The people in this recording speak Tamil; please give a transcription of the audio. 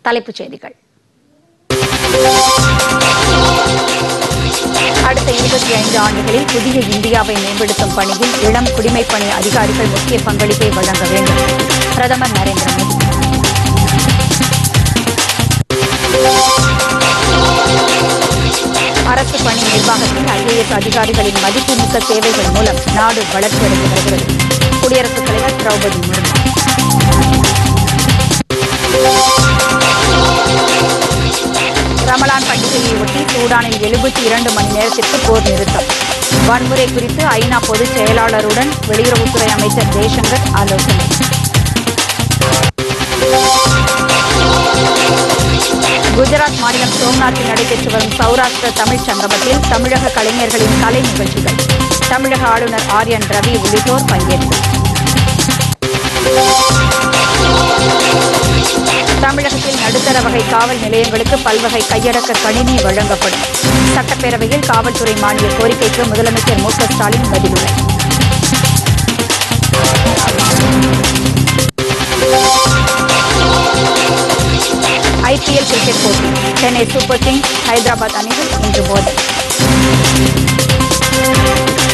தலைப்புச் செய்திகள் அடுத்த இருபத்தி ஐந்து ஆண்டுகளில் புதிய இந்தியாவை மேம்படுத்தும் பணியில் இளம் குடிமைப்பணி அதிகாரிகள் முக்கிய பங்களிப்பை வழங்க வேண்டும் பிரதமர் நரேந்திர மோடி அரசு பணி நிர்வாகத்தில் ஐஏஎஸ் அதிகாரிகளின் மதிப்புமிக்க சேவைகள் மூலம் நாடு வளர்ச்சியடைந்து வருகிறது குடியரசுத் தலைவர் திரௌபதி முர்மு ரமலான் பண்டிகையை ஒட்டி சூடானில் எழுபத்தி இரண்டு மணி நேரத்திற்கு போர் நிறுத்தம் வன்முறை குறித்து ஐநா பொதுச் செயலாளருடன் வெளியுறவுத்துறை அமைச்சர் ஜெய்சங்கர் ஆலோசனை குஜராத் மாநிலம் சோம்நாத்தில் நடைபெற்று வரும் சௌராஷ்டிர தமிழ்ச் சங்கமத்தில் தமிழக கலைஞர்களின் கலை நிகழ்ச்சிகள் தமிழக ஆளுநர் ஆர் என் ரவி உள்ளிட்டோர் பங்கேற்பு தமிழகத்தில் நடுத்தர வகை காவல் நிலையங்களுக்கு பல்வகை கையடக்க கணினி வழங்கப்படும் சட்டப்பேரவையில் காவல்துறை மானிய கோரிக்கைக்கு முதலமைச்சர் மு க ஸ்டாலின் பதிலுரை ஐபிஎல் கிரிக்கெட் போட்டி சென்னை சூப்பர் கிங்ஸ் ஹைதராபாத் அணிகள் இன்று மோதல்